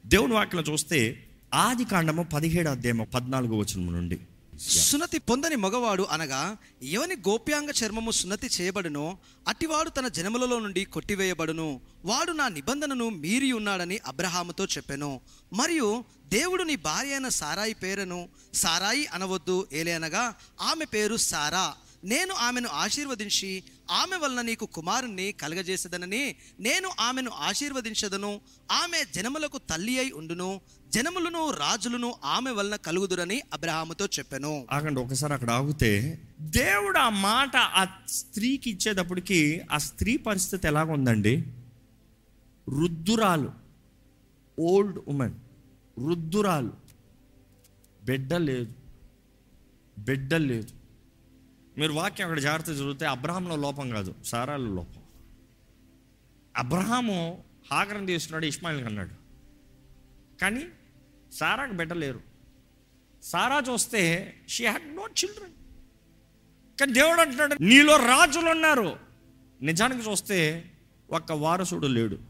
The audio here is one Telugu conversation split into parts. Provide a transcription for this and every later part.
దేవుని వాక్యం చూస్తే ఆది కాండము పదిహేడు అధ్యాయం పద్నాలుగు వచనం నుండి సున్నతి పొందని మగవాడు అనగా ఎవని గోప్యాంగ చర్మము సున్నతి చేయబడునో అటివాడు తన జనములలో నుండి కొట్టివేయబడును వాడు నా నిబంధనను మీరి ఉన్నాడని అబ్రహాముతో చెప్పెను మరియు దేవుడు నీ భార్య అయిన సారాయి పేరును సారాయి అనవద్దు ఏలేనగా ఆమె పేరు సారా నేను ఆమెను ఆశీర్వదించి ఆమె వలన నీకు కుమారుణ్ణి కలగజేసేదనని నేను ఆమెను ఆశీర్వదించదను ఆమె జనములకు తల్లి అయి ఉండును జనములను రాజులను ఆమె వలన కలుగుదురని అబ్రహాముతో చెప్పెను ఆగండి ఒకసారి అక్కడ ఆగితే దేవుడు ఆ మాట ఆ స్త్రీకి ఇచ్చేటప్పటికి ఆ స్త్రీ పరిస్థితి ఎలాగ ఉందండి వృద్ధురాలు ఓల్డ్ ఉమెన్ వృద్ధురాలు బిడ్డ లేదు బిడ్డ లేదు మీరు వాక్యం అక్కడ జాగ్రత్త చదివితే అబ్రహాంలో లోపం కాదు సారాలో లోపం అబ్రహాము హాగరం తీసుకున్నాడు ఇస్మాయిల్ అన్నాడు కానీ సారాకు బిడ్డ లేరు సారా చూస్తే షీ హ్యాడ్ నో చిల్డ్రన్ కానీ దేవుడు అంటున్నాడు నీలో రాజులు ఉన్నారు నిజానికి చూస్తే ఒక్క వారసుడు లేడు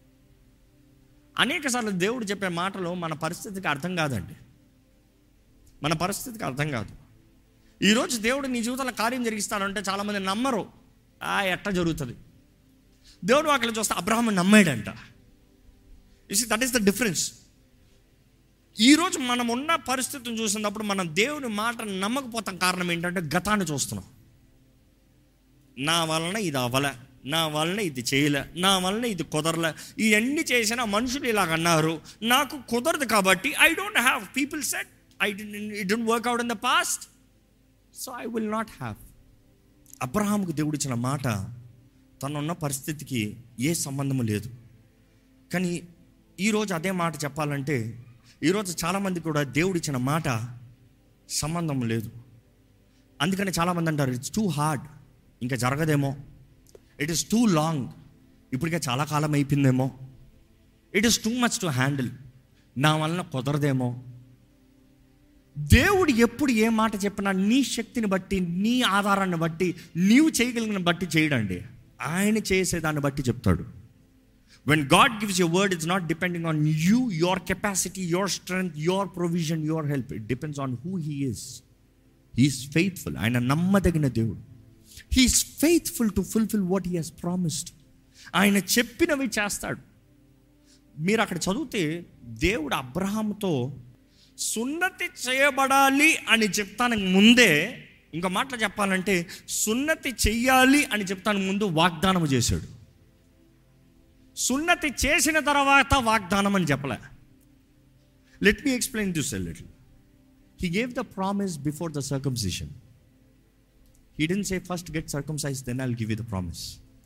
అనేక సార్లు దేవుడు చెప్పే మాటలు మన పరిస్థితికి అర్థం కాదండి మన పరిస్థితికి అర్థం కాదు ఈరోజు దేవుడు నీ జీవితంలో కార్యం జరిగిస్తాడంటే చాలామంది నమ్మరు ఆ ఎట్ట జరుగుతుంది దేవుడు వాటిలో చూస్తే అబ్రహం నమ్మాడంట is that is the difference ఈరోజు మనం ఉన్న పరిస్థితిని చూసినప్పుడు మనం దేవుని మాట నమ్మకపోతాం కారణం ఏంటంటే గతాన్ని చూస్తున్నాం నా వలన ఇది అవ్వలే నా వలన ఇది చేయలే నా వలన ఇది కుదరలే ఇవన్నీ చేసిన మనుషులు ఇలాగ అన్నారు నాకు కుదరదు కాబట్టి I don't have people set I it don't work out in the past so I will not have అబ్రహాంకు దేవుడిచ్చిన మాట తనున్న పరిస్థితికి ఏ సంబంధము లేదు కానీ ఈరోజు అదే మాట చెప్పాలంటే ఈరోజు చాలామంది కూడా దేవుడిచ్చిన మాట సంబంధం లేదు అందుకని చాలామంది అంటారు ఇట్స్ టూ హార్డ్ ఇంకా జరగదేమో ఇట్ ఈస్ టూ లాంగ్ ఇప్పటికే చాలా కాలం అయిపోయిందేమో it is too much to handle నా వలన కుదరదేమో దేవుడు ఎప్పుడు ఏ మాట చెప్పినా నీ శక్తిని బట్టి నీ ఆధారాన్ని బట్టి నీవు చేయగలిగిన బట్టి చేయడండి ఆయన చేసేదాన్ని బట్టి చెప్తాడు when God gives your word it's not depending on you your capacity your strength your provision your help it depends on who he is he's faithful ఆయన నమ్మదగిన దేవుడు he's faithful to fulfil what he has promised ఆయన చెప్పినవి చేస్తాడు మీరు అక్కడ చదివితే దేవుడు అబ్రహాంతో సున్నతి చేయబడాలి అని చెప్తానికి ముందే ఇంకో మాటలు చెప్పాలంటే సున్నతి చెయ్యాలి అని చెప్తానికి ముందు వాగ్దానం చేశాడు సున్నతి చేసిన తర్వాత వాగ్దానం అని చెప్పలే let me explain this a little he gave the promise before the circumcision he didn't say first get circumcise then I'll give you the promise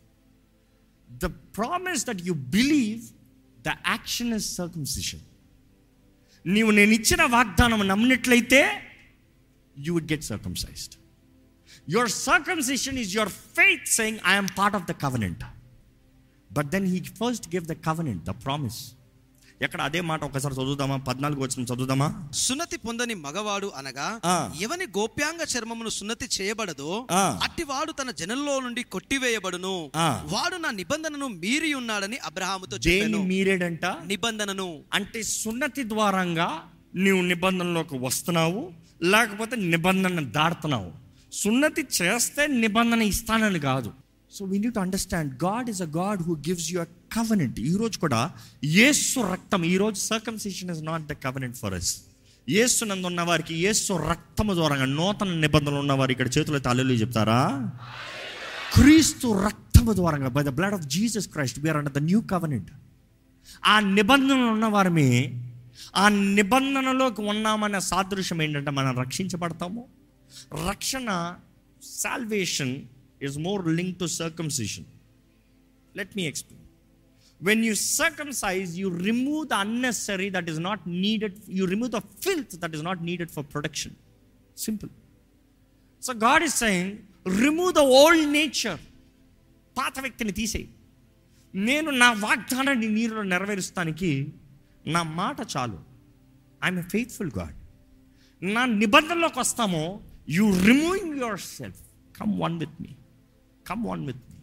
the promise that you believe the action is circumcision నీవు నేను ఇచ్చిన వాగ్దానం నమ్మినట్లయితే you would get circumcised your circumcision is your faith saying I'm part of the covenant but then he first give the covenant the promise ఎక్కడ అదే మాట ఒకసారి చదువుదామా పద్నాలుగు వచ్చిన చదువుదామా సున్నతి పొందని మగవాడు అనగా ఆ. ఎవని గోప్యాంగ చర్మమును సున్నతి చేయబడదో ఆ. అట్టివాడు తన జనంలో నుండి కొట్టివేయబడును ఆ. వాడు నా నిబంధనను మీరి ఉన్నాడని అబ్రహాముతో దేని చెప్పాను మీరేడంట నిబంధనను అంటే సున్నతి ద్వారంగా నీవు నిబంధనలోకి వస్తున్నావు లేకపోతే నిబంధన దాడుతున్నావు సున్నతి చేస్తే నిబంధన ఇస్తానని కాదు so we need understand God is a God who gives you a covenant ఈరోజు కూడా యేసు రక్తం ఈరోజు circumcision is not the covenant for us Yesu నందు ఉన్న వారికి యేసు రక్తము ద్వారా నూతన నిబంధనలు ఉన్నవారు ఇక్కడ చేతులు తాళలు చెప్తారా క్రీస్తు రక్తము ద్వారా by the blood of Jesus Christ we are under the new covenant ఆ నిబంధనలు ఉన్నవారమే ఆ నిబంధనలోకి ఉన్నామన్న సాదృశ్యం ఏంటంటే మనం రక్షించబడతాము రక్షణ salvation is more link to circumcision let me explain when you circumcise you remove the unnecessary that is not needed you remove the filth that is not needed for protection simple so God is saying remove the old nature పాత వ్యక్తిని తీసేయి నేను నా వాగ్దానాన్ని నీరులో నెరవేరుస్తానికి నా మాట చాలు ఐఎమ్ ఎ ఫెయిత్ఫుల్ గాడ్ నా నిబంధనలోకి వస్తామో you removing your self come one with me come one with me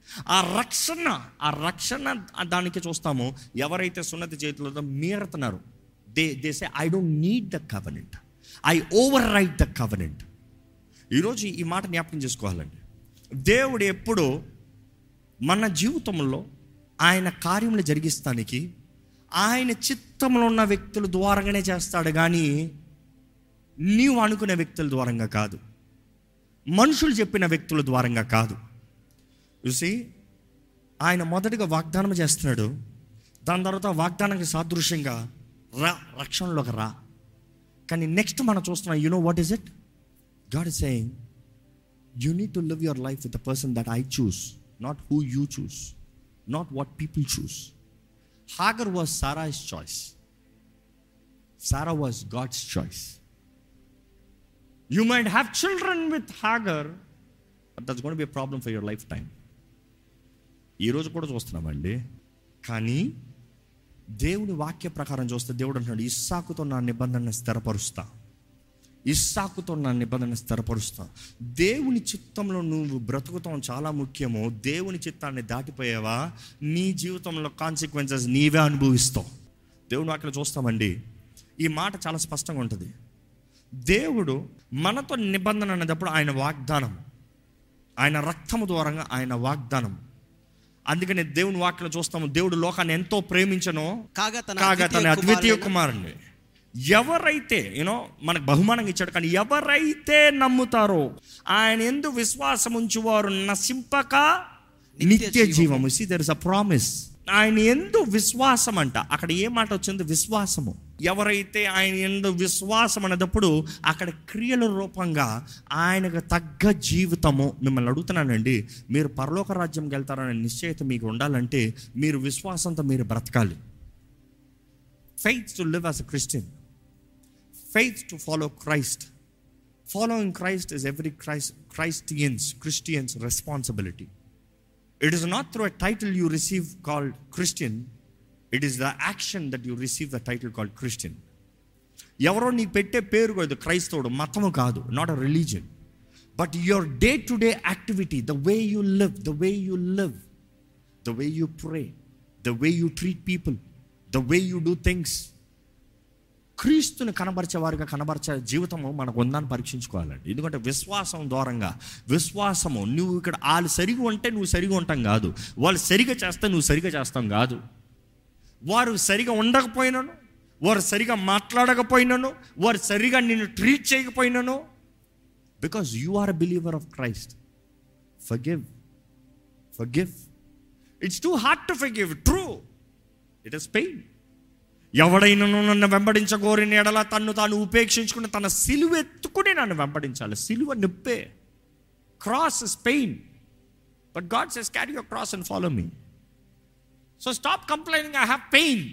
ఆ రక్షణ ఆ రక్షణ దానికి చూస్తాము ఎవరైతే సున్నతి చేతులతో మీరుతున్నారు they they say I don't need the covenant I over write the covenant ఈరోజు ఈ మాట జ్ఞాపకం చేసుకోవాలండి దేవుడు ఎప్పుడు మన జీవితంలో ఆయన కార్యములు జరిగిస్తానికి ఆయన చిత్తంలో ఉన్న వ్యక్తుల ద్వారాగానే చేస్తాడు కానీ నీవు అనుకునే వ్యక్తుల ద్వారంగా కాదు మనుషులు చెప్పిన వ్యక్తుల ద్వారంగా కాదు చూసి ఆయన మొదటిగా వాగ్దానం చేస్తున్నాడు దాని తర్వాత వాగ్దానానికి సాదృశ్యంగా రా రక్షణలోకి రా కానీ నెక్స్ట్ మనం చూస్తున్నాం you know what is it God is saying you need to live your life with the person that I choose not who you choose not what people choose Hagar was Sarah's choice Sarah was God's choice you might have children with Hagar but that's gonna be problem for your life time ఈరోజు కూడా చూస్తున్నామండి కానీ దేవుని వాక్య ప్రకారం చూస్తే దేవుడు అంటున్నాడు ఇస్సాకుతో నా నిబంధన స్థిరపరుస్తా ఇస్సాకుతో నా నిబంధన స్థిరపరుస్తా దేవుని చిత్తంలో నువ్వు బ్రతుకుతాం చాలా ముఖ్యము దేవుని చిత్తాన్ని దాటిపోయావా నీ జీవితంలో కాన్సిక్వెన్సెస్ నీవే అనుభవిస్తావు దేవుని వాక్యలో చూస్తామండి ఈ మాట చాలా స్పష్టంగా ఉంటుంది దేవుడు మనతో నిబంధన అనేటప్పుడు ఆయన వాగ్దానం ఆయన రక్తము ద్వారంగా ఆయన వాగ్దానం అందుకని దేవుని వాక్యలో చూస్తాము దేవుడు లోకాన్ని ఎంతో ప్రేమించనో కాగా తన కాగా తన అద్వితీయ అద్వితీయ కుమారుడైన కుమారుని ఎవరైతే యూనో మనకు బహుమానంగా ఇచ్చాడు కానీ ఎవరైతే నమ్ముతారో ఆయన ఎందు విశ్వాసం ఉంచువారు నశింపక నిత్య నిత్య జీవము see there is a promise ఆయన ఎందు విశ్వాసం అంట అక్కడ ఏ మాట వచ్చింది విశ్వాసము ఎవరైతే ఆయన ఎందు విశ్వాసం అనేటప్పుడు అక్కడ క్రియల రూపంగా ఆయనకు తగ్గ జీవితము మిమ్మల్ని అడుగుతున్నానండి మీరు పరలోక రాజ్యంకి వెళ్తారనే నిశ్చయిత మీకు ఉండాలంటే మీరు విశ్వాసంతో మీరు బ్రతకాలి faith to live as a Christian, faith to follow Christ. Following Christ is every Christ, Christian's, Christian's responsibility. It is not through a title you receive called Christian, it is the action that you receive the title called Christian. ఎవరో నీకు పెట్టే పేరు కాదు క్రైస్తవుడు మతము కాదు not a religion but your day to day activity the way you live the way you live the way you pray the way you treat people the way you do things క్రీస్తుని కనబరిచేవారుగా కనబరిచే జీవితము మనకు ఉందని పరీక్షించుకోవాలండి ఎందుకంటే విశ్వాసం దూరంగా విశ్వాసము నువ్వు ఇక్కడ వాళ్ళు సరిగా ఉంటే నువ్వు సరిగా ఉంటాం కాదు వాళ్ళు సరిగా చేస్తే నువ్వు సరిగా చేస్తాం కాదు వారు సరిగా ఉండకపోయినాను వారు సరిగా మాట్లాడకపోయినాను వారు సరిగా నిన్ను ట్రీట్ చేయకపోయినాను because you are a believer of Christ forgive forgive it's too hard to forgive true it is pain ఎవడైనను నన్ను వెంబడించగోరిన ఎడల తన్ను తాను ఉపేక్షించుకుని తన సిలువ ఎత్తుకుని నన్ను వెంబడించాలి సిలువ నొప్పే cross is pain but God says carry your cross and follow me so stop complaining I have pain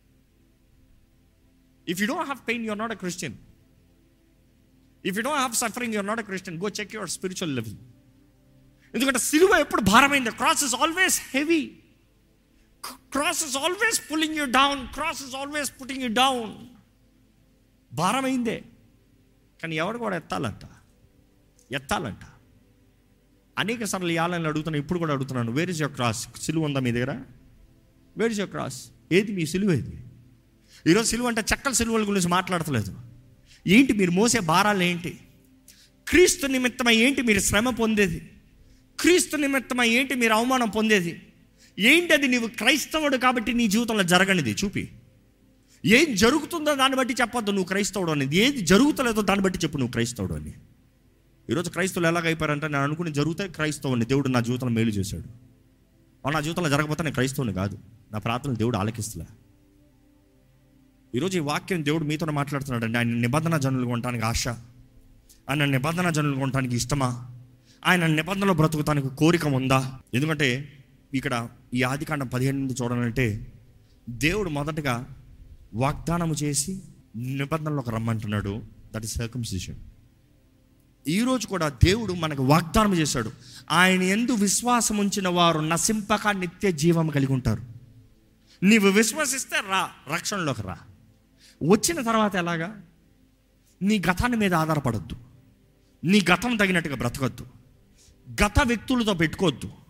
if you don't have pain you're not a Christian if you don't have suffering you're not a Christian go check your spiritual level ఎందుకంటే సిలువ ఎప్పుడు భారమైంది cross is always heavy cross is always pulling you down cross is always putting you down భారమైందే కానీ ఎవడు కూడా ఎత్తాలంట ఎత్తాలంట అనేక సార్లు ఇవ్వాలని అడుగుతున్నాను ఇప్పుడు కూడా అడుగుతున్నాను వేర్ ఇస్ యువర్ క్రాస్ సిలువ ఉందా మీ దగ్గర వేర్ ఇస్ యువర్ క్రాస్ ఏది మీ సిలువ ఏది ఈరోజు సిలువ అంటే చక్కల సిలువల గురించి మాట్లాడతలేదు ఏంటి మీరు మోసే భారాలు ఏంటి క్రీస్తు నిమిత్తమై ఏంటి మీరు శ్రమ పొందేది క్రీస్తు నిమిత్తమై ఏంటి మీరు అవమానం పొందేది ఏంటి అది నీవు క్రైస్తవుడు కాబట్టి నీ జీవితంలో జరగనిది చూపి ఏం జరుగుతుందో దాన్ని బట్టి చెప్పొద్దు నువ్వు క్రైస్తవుడు అనేది ఏది జరుగుతలేదో దాన్ని బట్టి చెప్పు నువ్వు క్రైస్తవుడు అని ఈరోజు క్రైస్తవులు ఎలాగైపోయారంటే నేను అనుకుని జరిగితే క్రైస్తవుని దేవుడు నా జీవితంలో మేలు చేశాడు ఆ నా జీవితంలో జరగకపోతే నేను క్రైస్తవుని కాదు నా ప్రార్థనలు దేవుడు ఆలకిస్తులే ఈరోజు ఈ వాక్యం దేవుడు మీతో మాట్లాడుతున్నాడు అండి ఆయన నిబంధన జనులు ఉండటానికి ఆశ ఆయన నిబంధన జనులు ఉండటానికి ఇష్టమా ఆయన నిబంధనలో బ్రతుకుతానికి కోరిక ఉందా ఎందుకంటే ఇక్కడ ఈ ఆదికాండం పదిహేను నుండి చూడాలంటే దేవుడు మొదటగా వాగ్దానము చేసి నిబంధనలోకి రమ్మంటున్నాడు దట్ ఇస్ సర్కంసిషన్ ఈరోజు కూడా దేవుడు మనకు వాగ్దానం చేశాడు ఆయన ఎందు విశ్వాసం ఉంచిన వారు నశింపక నిత్య జీవం కలిగి ఉంటారు నీవు విశ్వసిస్తే రా రక్షణలోకి రా వచ్చిన తర్వాత ఎలాగా నీ గతాన్ని మీద ఆధారపడద్దు నీ గతం తగినట్టుగా బ్రతకొద్దు గత వ్యక్తులతో పెట్టుకోవద్దు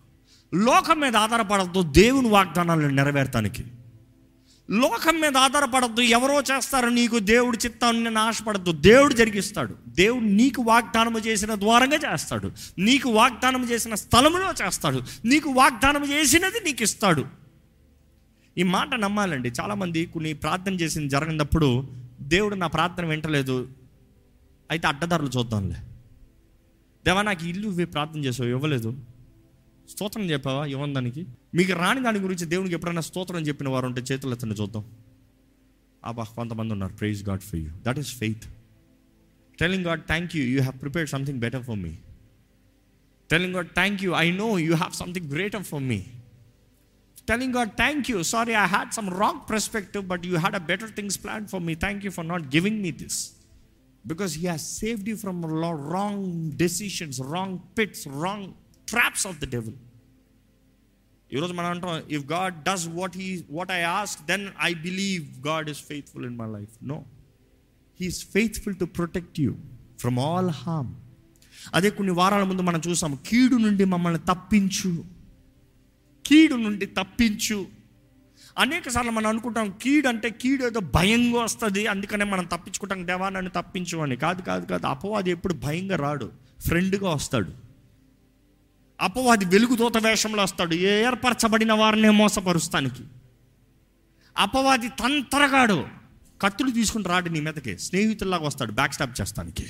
లోకం మీద ఆధారపడద్దు దేవుని వాగ్దానాలను నెరవేర్తానికి లోకం మీద ఆధారపడద్దు ఎవరో చేస్తారు నీకు దేవుడి చిత్తాన్ని నేను ఆశపడద్దు దేవుడు జరిగిస్తాడు దేవుడు నీకు వాగ్దానం చేసిన ద్వారంగా చేస్తాడు నీకు వాగ్దానం చేసిన స్థలంలో చేస్తాడు నీకు వాగ్దానం చేసినది నీకు ఇస్తాడు ఈ మాట నమ్మాలండి చాలామంది కొన్ని ప్రార్థన చేసింది జరగనప్పుడు దేవుడు నా ప్రార్థన వింటలేదు అయితే అడ్డదారులు చూద్దాంలే దేవా నాకు ఇల్లు ఇవ్వి ప్రార్థన చేసావు ఇవ్వలేదు స్తోత్రం చెప్పావా ఇవ్వని దానికి మీకు రాని దాని గురించి దేవునికి ఎప్పుడైనా స్తోత్రం చెప్పిన వారు ఉంటే చేతులు ఎత్తండి చూద్దాం అబ్బా కొంతమంది ఉన్నారు praise God for you that is faith telling God thank you you have prepared something better for me telling God thank you I know you have something greater for me telling God, thank you. Sorry, I had some wrong perspective, but you had a better things planned for me. Thank you for not giving me this. Because He has saved you from a lot wrong decisions, wrong pits, wrong traps of the devil. ఈరోజు మనం అంటాం if God does what he what I ask then I believe God is faithful in my life no he is faithful to protect you from all harm అదే కొన్ని వారాల ముందు మనం చూసాం కీడు నుండి మమ్మల్ని తప్పించు కీడు నుండి తప్పించు అనేక సార్లు మనం అనుకుంటాం కీడు అంటే కీడు ఏదో భయంగా వస్తుంది అందుకనే మనం తప్పించుకుంటాం దేవా నన్ను తప్పించు అని కాదు కాదు కాదు అపవాది ఎప్పుడు భయంగా రాడు ఫ్రెండ్గా వస్తాడు అపవాది వెలుగుతోత వేషంలో వస్తాడు ఏర్పరచబడిన వారినే మోసపరుస్తానికి అపవాది తంతరగాడు కత్తులు తీసుకుని రాడు నీ మీదకి స్నేహితుల్లాగా వస్తాడు బ్యాక్ స్టాప్ చేస్తానికి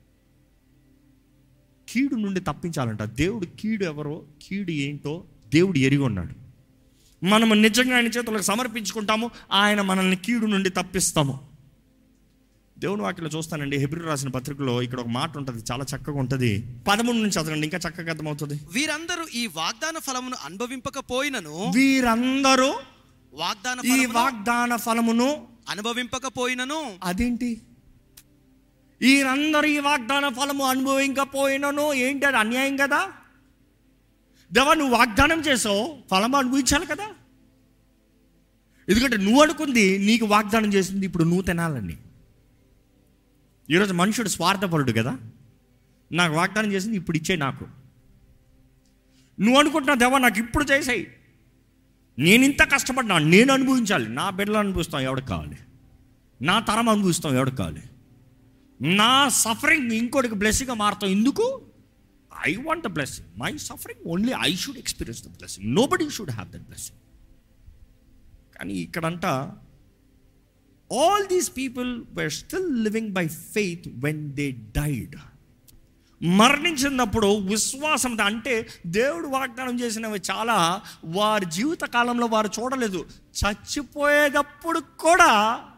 కీడు నుండి తప్పించాలంట దేవుడు కీడు ఎవరో కీడు ఏంటో దేవుడు ఎరిగి ఉన్నాడు మనము నిజంగా ఆయన చేతులకు సమర్పించుకుంటాము ఆయన మనల్ని కీడు నుండి తప్పిస్తాము దేవుని వాక్యలో చూస్తానండి హెబ్రి రాసిన పత్రికలో ఇక్కడ ఒక మాట ఉంటుంది చాలా చక్కగా ఉంటుంది పదమూడు నుంచి చదవండి ఇంకా చక్కగా అర్థమవుతుంది వీరందరూ ఈ వాగ్దాన ఫలమును అనుభవింపకపోయినను వీరందరూ వాగ్దాన ఈ ఫలమును వాగ్దాన ఫలమును అనుభవింపకపోయినను అదేంటి వీరందరూ ఈ వాగ్దాన ఫలము అనుభవించకపోయినను ఏంటి అది అన్యాయం కదా దేవా నువ్వు వాగ్దానం చేసావు ఫలం అనుభవించాలి కదా ఎందుకంటే నువ్వు అనుకుంది నీకు వాగ్దానం చేసింది ఇప్పుడు నువ్వు తినాలని ఈరోజు మనుషుడు స్వార్థపరుడు కదా నాకు వాగ్దానం చేసింది ఇప్పుడు ఇచ్చే నాకు నువ్వు అనుకుంటున్నావు దేవా నాకు ఇప్పుడు చేసాయి నేను ఇంత కష్టపడినా నేను అనుభవించాలి నా బిడ్డలు అనుభవిస్తాం ఎవరికి కావాలి నా తరం అనుభవిస్తాం ఎవరికి కావాలి నా సఫరింగ్ ఇంకోటికి బ్లెస్సింగ్గా మారుతాం ఎందుకు I want the blessing my suffering only I should experience the blessing nobody should have that blessing కానీ ఇక్కడంట all these people were still living by faith when they died మరణించినప్పుడు విశ్వాసం అంటే దేవుడు వాగ్దానం చేసినవి చాలా వారి జీవిత కాలంలో వారు చూడలేదు చచ్చిపోయేటప్పుడు కూడా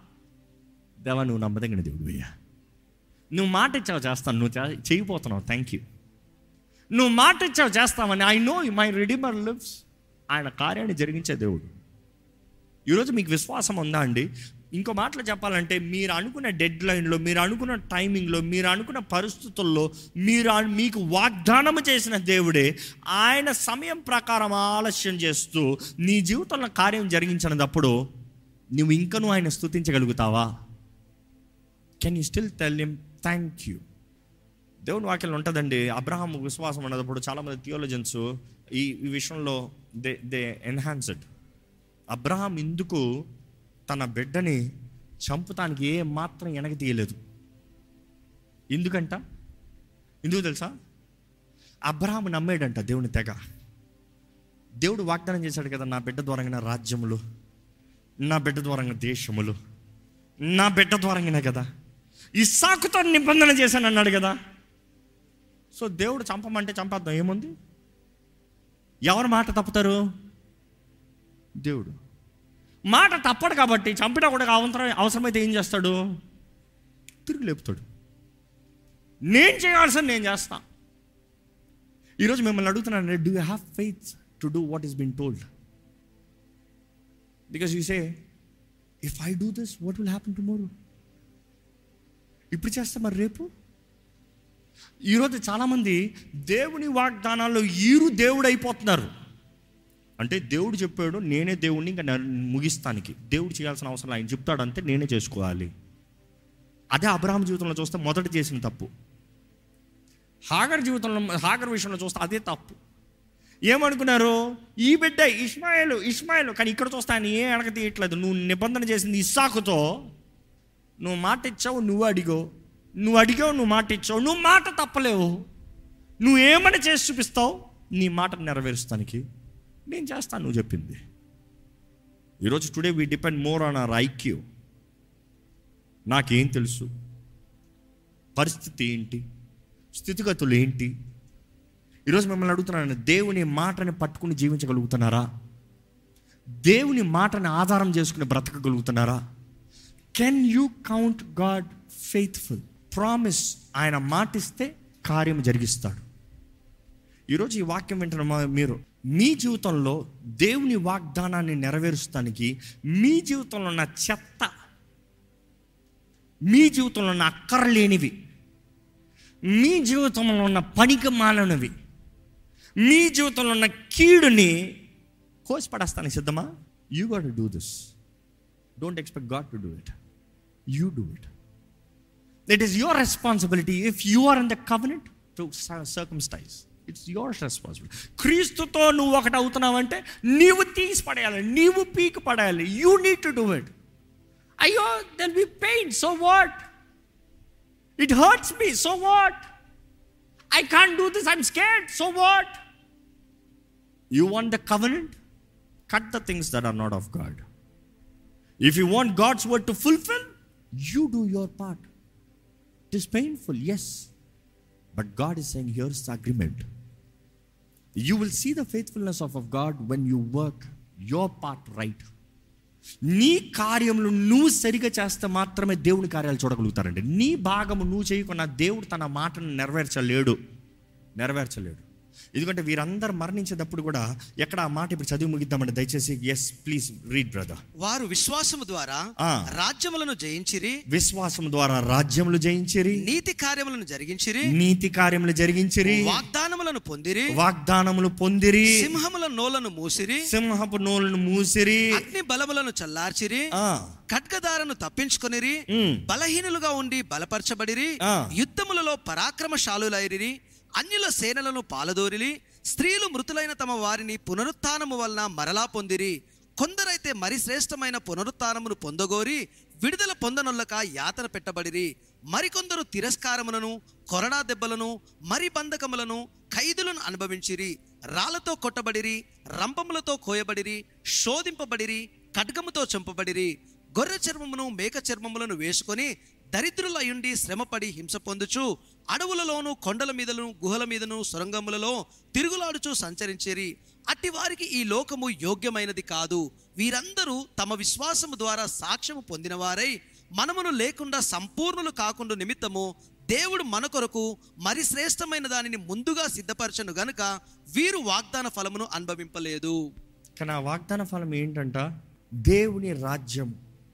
దేవా నువ్వు నమ్మదగిన దేవుడు అయ్యా నువ్వు మాట ఇచ్చావు చేస్తాను నువ్వు చే- చేయబోతున్నావు థ్యాంక్ యూ నువ్వు మాట ఇచ్చావు చేస్తామని I know my redeemer lives ఆయన కార్యాన్ని జరిగించే దేవుడు ఈరోజు మీకు విశ్వాసం ఉందా అండి ఇంకో మాటలు చెప్పాలంటే మీరు అనుకున్న డెడ్ లైన్లో మీరు అనుకున్న టైమింగ్లో మీరు అనుకున్న పరిస్థితుల్లో మీరు అను- మీకు వాగ్దానం చేసిన దేవుడే ఆయన సమయం ప్రకారం ఆలస్యం చేస్తూ నీ జీవితంలో కార్యం జరిగించినప్పుడు నువ్వు ఇంకనూ ఆయన స్థుతించగలుగుతావా can you still tell him thank you దేవుని వాక్యం ఉంటుందండి అబ్రహాం విశ్వాసం ఉన్నప్పుడు చాలామంది థియోలజన్స్ ఈ ఈ విషయంలో దే దే ఎన్హాన్స్డ్ అబ్రహాం ఎందుకు తన బిడ్డని చంపుతానికి ఏ మాత్రం వెనక్కి తీయలేదు ఎందుకంట ఎందుకు తెలుసా అబ్రహాం నమ్మేడంట దేవుని తెగ దేవుడు వాగ్దానం చేశాడు కదా నా బిడ్డ ద్వారంగా రాజ్యములు నా బిడ్డ ద్వారంగా దేశములు నా బిడ్డ ద్వారంగానే కదా ఇస్సాకుతో నిబంధన చేశాను అన్నాడు కదా సో దేవుడు చంపమంటే చంపేద్దాం ఏముంది ఎవరు మాట తప్పుతారు దేవుడు మాట తప్పడు కాబట్టి చంపినా కూడా అవసరం అవసరమైతే ఏం చేస్తాడు తిరిగి లేపుతాడు నేను చేయాల్సిన నేను చేస్తా ఈరోజు మిమ్మల్ని అడుగుతున్నాను do you have faith to do what is been told because you say if I do this what will happen tomorrow ఇప్పుడు చేస్తా మరి రేపు ఈరోజు చాలామంది దేవుని వాగ్దానాల్లో ఈరు దేవుడు అయిపోతున్నారు అంటే దేవుడు చెప్పాడు నేనే దేవుడిని ఇంకా నన్ను ముగిస్తానికి దేవుడు చేయాల్సిన అవసరం ఆయన చెప్తాడు అంతే నేనే చేసుకోవాలి అదే అబ్రహాం జీవితంలో చూస్తే మొదట చేసిన తప్పు హాగర్ జీవితంలో హాగర్ విషయంలో చూస్తే అదే తప్పు ఏమనుకున్నారు ఈ బిడ్డ ఇస్మాయిల్ ఇస్మాయిల్ కానీ ఇక్కడ చూస్తే ఆయన ఏం అడగ తీయట్లేదు నువ్వు నిబంధన చేసింది ఇస్సాకుతో నువ్వు మాట ఇచ్చావు నువ్వు అడిగావు నువ్వు అడిగావు నువ్వు మాట ఇచ్చావు నువ్వు మాట తప్పలేవు నువ్వు ఏమని చేసి చూపిస్తావు నీ మాట నెరవేరుస్తానికి నేను చేస్తాను నువ్వు చెప్పింది ఈరోజు today we depend more on our IQ నాకేం తెలుసు పరిస్థితి ఏంటి స్థితిగతులు ఏంటి ఈరోజు మిమ్మల్ని అడుగుతున్నాను దేవుని మాటని పట్టుకుని జీవించగలుగుతున్నారా దేవుని మాటని ఆధారం చేసుకుని బ్రతకగలుగుతున్నారా can you count God faithful promise ఆయన మాటిస్తే కార్యం జరిగిస్తాడు ఈరోజు ఈ వాక్యం వింటున్న మా- మీరు మీ జీవితంలో దేవుని వాగ్దానాన్ని నెరవేరుస్తానికి మీ జీవితంలో ఉన్న చెత్త మీ జీవితంలో ఉన్న అక్కర్లేనివి మీ జీవితంలో ఉన్న పనికి మాలనివి మీ జీవితంలో ఉన్న కీడుని కోసి పడేస్తానికి సిద్ధమా you got do this don't expect God to do it you do it it is your responsibility if you are in the covenant to circumcise it's your responsibility క్రీస్తుతో నువ్వు ఒకటి అవుతున్నావంటే నీవు తీసి పడేయాలి నీవు పీక్ పడేయాలి you need to do it అయ్యో there'll be pain so what it hurts me so what I can't do this I'm scared so what you want the covenant cut the things that are not of God if you want God's word to fulfil you do your part it is painful yes but God is saying here's the agreement you will see the faithfulness of of God when you work your part right నీ కార్యములు నువ్వు సరిగా చేస్తే మాత్రమే దేవుని కార్యాలు చూడగలుగుతారండి నీ భాగము నువ్వు చేయకుండా దేవుడు తన మాటను నెరవేర్చలేడు నెరవేర్చలేడు ఎందుకంటే వీరందరూ మరణించేటప్పుడు కూడా ఎక్కడ ఆ మాట ఇప్పుడు చదివి ముగిద్దామండి దయచేసి ఎస్ ప్లీజ్ రీడ్ బ్రదర్ వారు విశ్వాసము ద్వారా ఆ. రాజ్యములను జయించిరి విశ్వాసం ద్వారా రాజ్యములు జయించిరి నీతి కార్యములను జరిగించిరి నీతి కార్యములు జరిగించిరి వాగ్దానములను పొందిరి వాగ్దానములు పొందిరి సింహముల నోలను మూసిరి సింహపు నోలను మూసిరి అగ్ని బలములను చల్లార్చిరి ఆ, ఖడ్గదారను తప్పించుకొనిరి ఉమ్, బలహీనులుగా ఉండి బలపరచబడిరి ఆ. యుద్ధములలో పరాక్రమశాలులైరి అన్యుల సేనలను పాలదోరిలి స్త్రీలు మృతులైన తమ వారిని పునరుత్థానము వలన మరలా పొందిరి కొందరైతే మరి శ్రేష్టమైన పునరుత్థానమును పొందగోరి విడుదల పొందనొల్లక యాతన పెట్టబడిరి మరికొందరు తిరస్కారములను కొరడా దెబ్బలను మరి బంధకములను ఖైదులను అనుభవించిరి రాళ్లతో కొట్టబడిరి రంపములతో కోయబడిరి శోధింపబడిరి ఖడ్గముతో చంపబడిరి గొర్రె చర్మమును మేక చర్మములను వేసుకొని దరిద్రులయుండి శ్రమపడి హింస పొందుచు అడవులలోను కొండల మీదను గుహల మీదను సొరంగములలో తిరుగులాడుచు సంచరించేరి అట్టి వారికి ఈ లోకము యోగ్యమైనది కాదు వీరందరూ తమ విశ్వాసము ద్వారా సాక్ష్యము పొందినవారై మనమును లేకుండా సంపూర్ణులు కాకుండా నిమిత్తము దేవుడు మన కొరకు మరి శ్రేష్టమైన దానిని ముందుగా సిద్ధపరచను గనుక వీరు వాగ్దాన ఫలమును అనుభవింపలేదు కానీ ఆ వాగ్దాన ఫలం ఏంటంట దేవుని రాజ్యం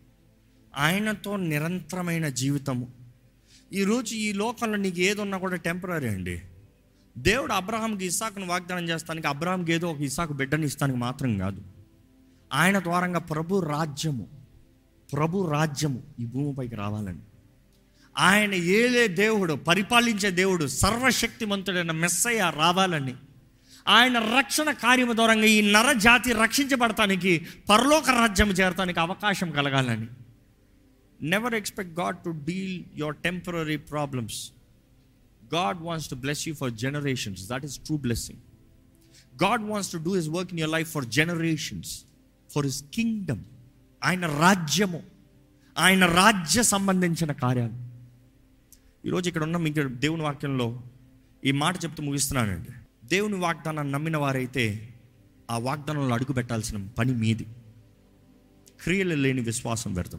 ఆయనతో నిరంతరమైన జీవితము ఈరోజు ఈ లోకంలో నీకు ఏది ఉన్నా కూడా టెంపరీ అండి దేవుడు అబ్రహాంకి ఇస్సాకును వాగ్దానం చేస్తానికి అబ్రహాంకి ఏదో ఒక ఇస్సాకు బిడ్డని ఇస్తానికి మాత్రం కాదు ఆయన ద్వారంగా ప్రభు రాజ్యము ప్రభు రాజ్యము ఈ భూమిపైకి రావాలని ఆయన ఏలే దేవుడు పరిపాలించే దేవుడు సర్వశక్తిమంతుడైన మెస్సయ్య రావాలని ఆయన రక్షణ కార్యము దూరంగా ఈ నర జాతి రక్షించబడటానికి పరలోక రాజ్యం చేరటానికి అవకాశం కలగాలని never expect God to deal your temporary problems God wants to bless you for generations that is true blessing God wants to do his work in your life for generations for his kingdom ఆయన రాజ్యము ఆయన రాజ్య సంబంధించిన కార్యాలు ఈరోజు ఇక్కడ ఉన్న మీకు దేవుని వాక్యంలో ఈ మాట చెప్తూ ముగిస్తున్నానండి దేవుని వాగ్దానాన్ని నమ్మిన వారైతే ఆ వాగ్దానంలో అడుగు పెట్టాల్సిన పని మీది క్రియలు లేని విశ్వాసం పెడతాం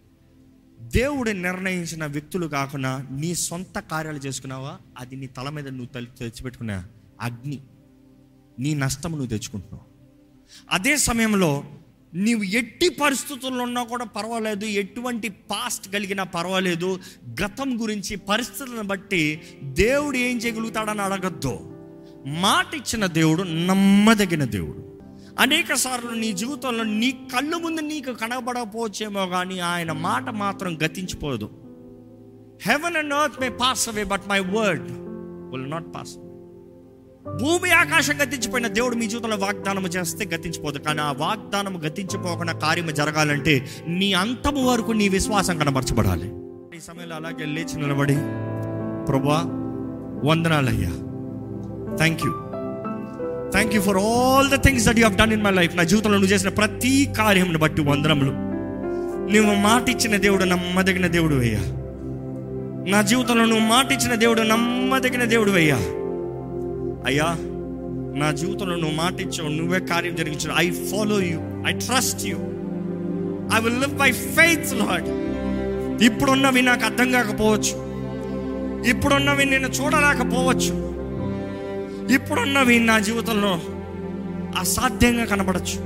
దేవుడు నిర్ణయించిన వ్యక్తులు కాకుండా నీ సొంత కార్యాలు చేసుకున్నావా అది నీ తల మీద నువ్వు తల తెచ్చిపెట్టుకున్న అగ్ని నీ నష్టము నువ్వు తెచ్చుకుంటున్నావు అదే సమయంలో నీవు ఎట్టి పరిస్థితుల్లో ఉన్నా కూడా పర్వాలేదు ఎటువంటి పాస్ట్ కలిగినా పర్వాలేదు గతం గురించి పరిస్థితులను బట్టి దేవుడు ఏం చేయగలుగుతాడని అడగద్దు మాట ఇచ్చిన దేవుడు నమ్మదగిన దేవుడు అనేక సార్లు నీ జీవితంలో నీ కళ్ళు ముందు నీకు కనబడకపోవచ్చేమో కానీ ఆయన మాట మాత్రం గతించిపోదు heaven and earth may pass away but my word will not pass భూమి ఆకాశం గతించిపోయిన దేవుడు మీ జీవితంలో వాగ్దానం చేస్తే గతించిపోదు కానీ ఆ వాగ్దానం గతించిపోకుండా కార్యము జరగాలంటే నీ అంతము వరకు నీ విశ్వాసం కనబరచబడాలి ఈ సమయంలో అలాగే లేచి నిలబడి ప్రభా వందనాలయ్యా thank you thank you for all the things that you done in my life నా జీవితంలో నువ్వు చేసిన ప్రతి కార్యమును బట్టి వందనములు నువ్వు మాట ఇచ్చిన దేవుడు నమ్మదగిన దేవుడు అయ్యా నా జీవితంలో నువ్వు మాట ఇచ్చిన దేవుడు నమ్మదగిన దేవుడు అయ్యా అయ్యా నా జీవితంలో నువ్వు మాట ఇచ్చావు నువ్వే కార్యం జరిగించావు I follow you I trust you I will live by faith lord ఇప్పుడున్నవి నాకు అర్థం కాకపోవచ్చు ఇప్పుడున్నవి నేను చూడలేకపోవచ్చు ఇప్పుడున్నవి నా జీవితంలో అసాధ్యంగా కనబడచ్చు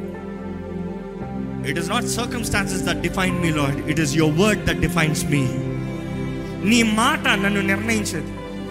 it is not circumstances that define me lord it is your word that defines me నీ మాట నన్ను నిర్ణయించేది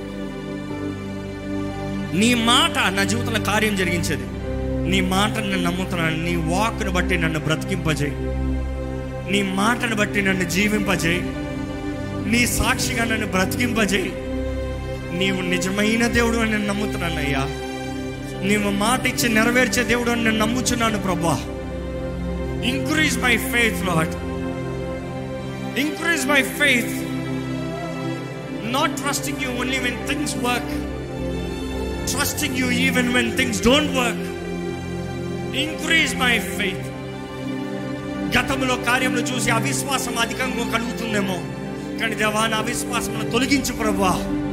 నీ మాట నా జీవితంలో కార్యం జరిగించేది నీ మాటను నేను నమ్ముతున్నాను నీ వాక్ను బట్టి నన్ను బ్రతికింపజేయి నీ మాటను బట్టి నన్ను జీవింపజేయి నీ సాక్షిగా నన్ను బ్రతికింపజేయి నీవు నిజమైన దేవుడు అని నేను నమ్ముతున్నాను అయ్యా నీవు మాట ఇచ్చి నెరవేర్చే దేవుడు అని నేను నమ్ముచున్నాను ప్రభా increase my faith lord increase my faith not trusting you only when things work trusting you even when things don't work increase my faith గతంలో కార్యములు చూసి అవిశ్వాసం అధికంగా కలుగుతుందేమో కానీ దేవా నా అవిశ్వాసమును తొలగించు ప్రభా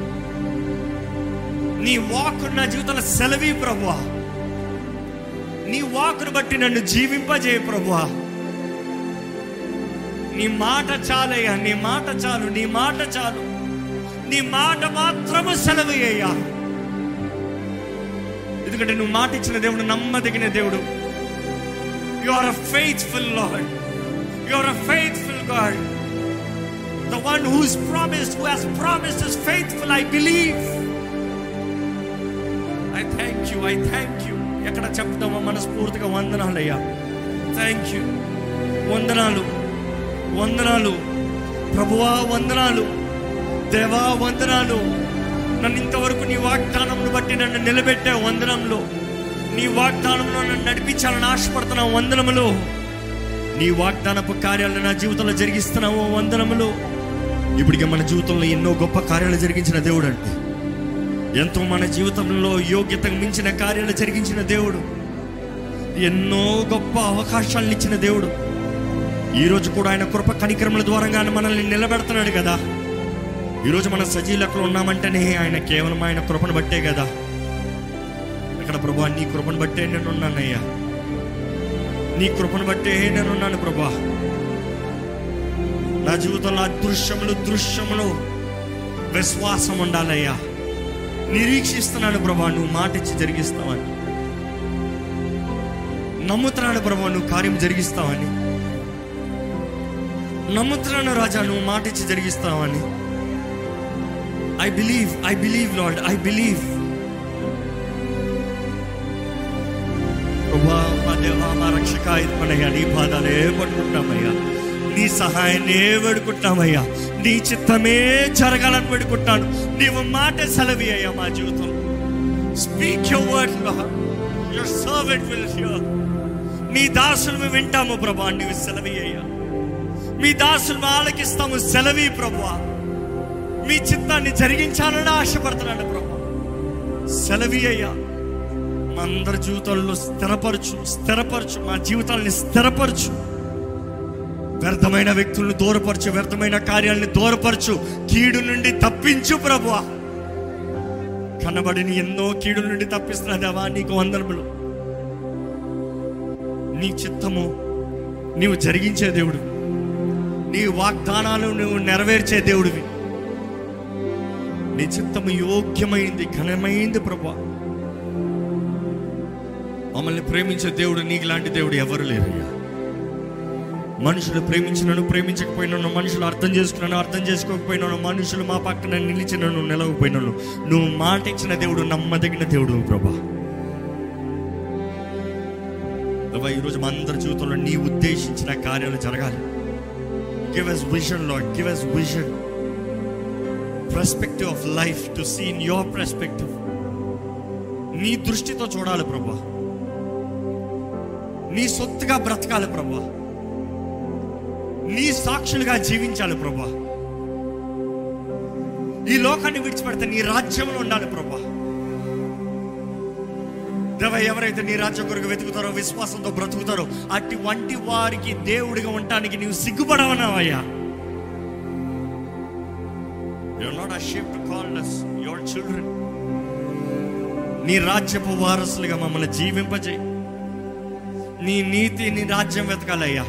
నీ వాక్ నా జీవితంలో సెలవి ప్రభా నీ వాకును బట్టి నన్ను జీవింపజేయ ప్రభా నీ మాట చాలయ్యా నీ మాట చాలు నీ మాట చాలు నీ మాట మాత్రము సెలవు అయ్యా ఎందుకంటే నువ్వు మాట ఇచ్చిన దేవుడు నమ్మదగిన దేవుడు you are a faithful lord you are a faithful God the one who's promised who has promised is faithful I believe I thank you I thank you ఎక్కడ చెప్తామో మనస్ఫూర్తిగా వందనాలు అయ్యా థ్యాంక్ యూ వందనాలు వందనాలు ప్రభువా వందనాలు దేవా వందనాలు నన్ను ఇంతవరకు నీ వాగ్దానంను బట్టి నన్ను నిలబెట్టే వందనంలో నీ వాగ్దానంలో నన్ను నడిపించాలని ఆశపడుతున్న వందనములు నీ వాగ్దానపు కార్యాలను నా జీవితంలో జరిగిస్తున్నావు వందనములు ఇప్పటికే మన జీవితంలో ఎన్నో గొప్ప కార్యాలు జరిగించిన దేవుడు అంటే ఎంతో మన జీవితంలో యోగ్యతకు మించిన కార్యాలు జరిగించిన దేవుడు ఎన్నో గొప్ప అవకాశాలను ఇచ్చిన దేవుడు ఈరోజు కూడా ఆయన కృప కనికరముల ద్వారా మనల్ని నిలబెడుతున్నాడు కదా ఈరోజు మన సజీలకులు ఉన్నామంటేనే ఆయన కేవలం ఆయన కృపను బట్టే కదా ఇక్కడ ప్రభా నీ కృపను బట్టే నేను ఉన్నానయ్యా నీ కృపను బట్టే నేనున్నాను ప్రభా నా జీవితంలో అదృశ్యములు దృశ్యములు విశ్వాసం ఉండాలయ్యా నిరీక్షిస్తున్నాను ప్రభా నువ్వు మాట ఇచ్చి జరిగిస్తావని నమ్ముతున్నాను ప్రభా నువ్వు కార్యం జరిగిస్తావని నమ్ముతున్నాను రాజా నువ్వు మాట ఇచ్చి జరిగిస్తావని I believe I believe lord I believe ప్రభా మా దేవా మా రక్షక మనయ్యా నీ పాదాలే పట్టుకుంటామయ్యా నీ సహాయాన్నే వేడుకుంటామయ్యా నీ చిత్తమే జరగాలని వేడుకుంటాను నీవు మాట సెలవి అయ్యా మా జీవితం speak your word your servant will hear నీ దాసులు వింటాము ప్రభా నీవు సెలవి అయ్యా మీ దాసులు ఆలకిస్తాము సెలవి ప్రభా మీ చిత్తాన్ని జరిగించాలని ఆశపడుతున్నాడు ప్రభా సెలవి అయ్యా మా అందరి జీవితాల్లో స్థిరపరచు స్థిరపరచు మా జీవితాలని స్థిరపరచు వ్యర్థమైన వ్యక్తులను దూరపరచు వ్యర్థమైన కార్యాలను దూరపరచు కీడు నుండి తప్పించు ప్రభు కనబడిని ఎన్నో కీడు నుండి తప్పిస్తున్నా దేవా నీకు వందనములు నీ చిత్తము నీవు జరిగించే దేవుడు నీ వాగ్దానాలు నువ్వు నెరవేర్చే దేవుడివి నీ చిత్తము యోగ్యమైంది ఘనమైంది ప్రభా మమ్మల్ని ప్రేమించే దేవుడు నీకు లాంటి దేవుడు ఎవరు లేరయ్యా మనుషులు ప్రేమించినను ప్రేమించకపోయినాను మనుషులు అర్థం చేసుకున్నాను అర్థం చేసుకోకపోయినాను మనుషులు మా పక్కన నిలిచినను నిలవకపోయినాను నువ్వు మాట ఇచ్చిన దేవుడు నమ్మదగిన దేవుడు ప్రభా ప్రభా ఈరోజు మా అందరి జీవితంలో నీ ఉద్దేశించిన కార్యాలు జరగాలి give us vision lord give us vision perspective of life to see in your perspective నీ దృష్టితో చూడాలి ప్రభా నీ సొత్తుగా బ్రతకాలి ప్రభా నీ సాక్షులుగా జీవించాలి ప్రభా ఈ లోకాన్ని విడిచిపెడితే నీ రాజ్యంలో ఉండాలి ప్రభా దేవ ఎవరైతే నీ రాజ్యం కొరకు వెతుకుతారో విశ్వాసంతో బ్రతుకుతారో అట్టి వంటి వారికి దేవుడిగా ఉండటానికి నీవు సిగ్గుపడవనావయ్యా You're not ashamed to call us your children. నీ రాజ్యపు వారసులుగా మమ్మల్ని జీవింపజేయి నీ నీతి నీ రాజ్యం వెతకాలయ్యా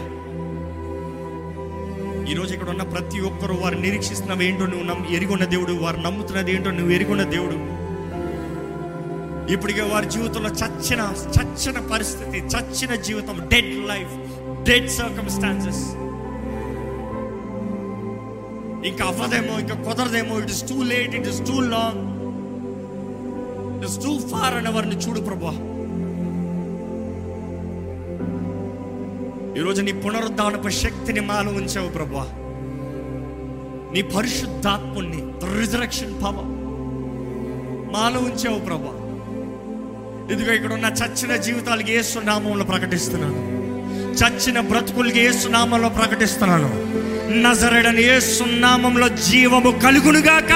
ఈరోజు ఇక్కడ ఉన్న ప్రతి ఒక్కరు వారు నిరీక్షిస్తున్నవి ఏంటో నువ్వు నమ్మి ఎరిగొన్న దేవుడు వారు నమ్ముతున్నది ఏంటో నువ్వు ఎరిగొన్న దేవుడు ఇప్పటికే వారి జీవితంలో చచ్చిన చచ్చిన పరిస్థితి చచ్చిన జీవితం డెడ్ లైఫ్ డెడ్ సర్కమ్స్టాన్సెస్ ఇంకా అవ్వదేమో ఇంకా కుదరదేమో it is too late it is too long it is too far అని వారిని చూడు ప్రభా ఈరోజు నీ పునరుద్ధానపు శక్తిని మాలో ఉంచావు ప్రభా నీ పరిశుద్ధాత్ముని రిజరక్షన్ పవర్ మాలో ఉంచావు ప్రభా ఇదిగో ఇక్కడ ఉన్న చచ్చిన జీవితాలకి ఏసు నామంలో ప్రకటిస్తున్నాను చచ్చిన బ్రతుకులకి ఏసు నామంలో ప్రకటిస్తున్నాను నజరడని ఏసు నామంలో జీవము కలుగునుగాక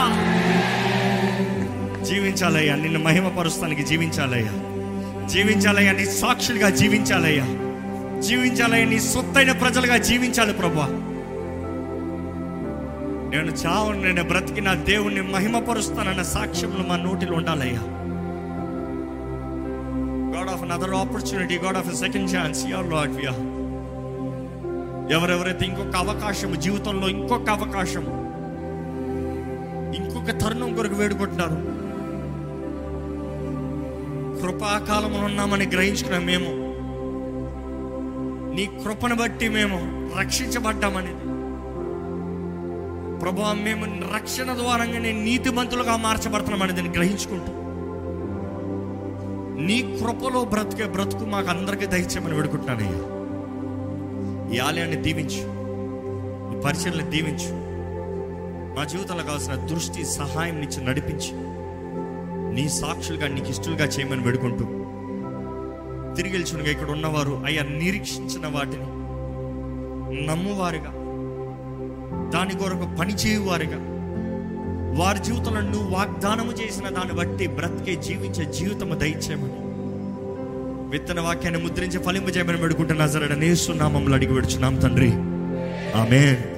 జీవించాలయ్యా నిన్ను మహిమపరుస్తానికి జీవించాలయ్యా జీవించాలయ్యా నీ సాక్షులుగా జీవించాలయ్యా జీవించాలయ్యా నీ సొత్తైన ప్రజలుగా జీవించాలి ప్రభా నేను చావును నేను బ్రతికి నా దేవుణ్ణి మహిమపరుస్తానన్న సాక్ష్యంలో మా నోటిలో ఉండాలయ్యా God of another opportunity God of second chance your lord వియా ఎవరెవరైతే ఇంకొక అవకాశం జీవితంలో ఇంకొక అవకాశం ఇంకొక తరుణం కొరకు వేడుకుంటున్నారు కృపాకాలంలో ఉన్నామని గ్రహించుకున్న మేము నీ కృపను బట్టి మేము రక్షించబడ్డామని ప్రభా మేము రక్షణ ద్వారంగానే నీతిమంతులుగా మార్చబడుతున్నామని దాన్ని గ్రహించుకుంటూ నీ కృపలో బ్రతికే బ్రతుకు మాకు అందరికీ దయచేయమని వేడుకుంటున్నానయ్యా ఈ ఆలయాన్ని దీవించు ఈ పరిచయలను దీవించు మా జీవితంలో కావాల్సిన దృష్టి సహాయం నుంచి నడిపించి నీ సాక్షులుగా నీకు ఇష్టలుగా చేయమని వేడుకుంటూ తిరిగి వెళ్చునుగా ఇక్కడ ఉన్నవారు అయ్యా నిరీక్షించిన వాటిని నమ్మువారుగా దాని కొరకు పనిచేయువారుగా వారి జీవితంలో నువ్వు వాగ్దానము చేసిన దాన్ని బట్టి బ్రతికే జీవించే జీవితము దయచేయమని విత్తన వాక్యాన్ని ముద్రించి ఫలింపజేయమని పెడుకుంటున్నా సరే నేస్తున్నామంలో అడిగి పెడుచున్నాం తండ్రి ఆమెన్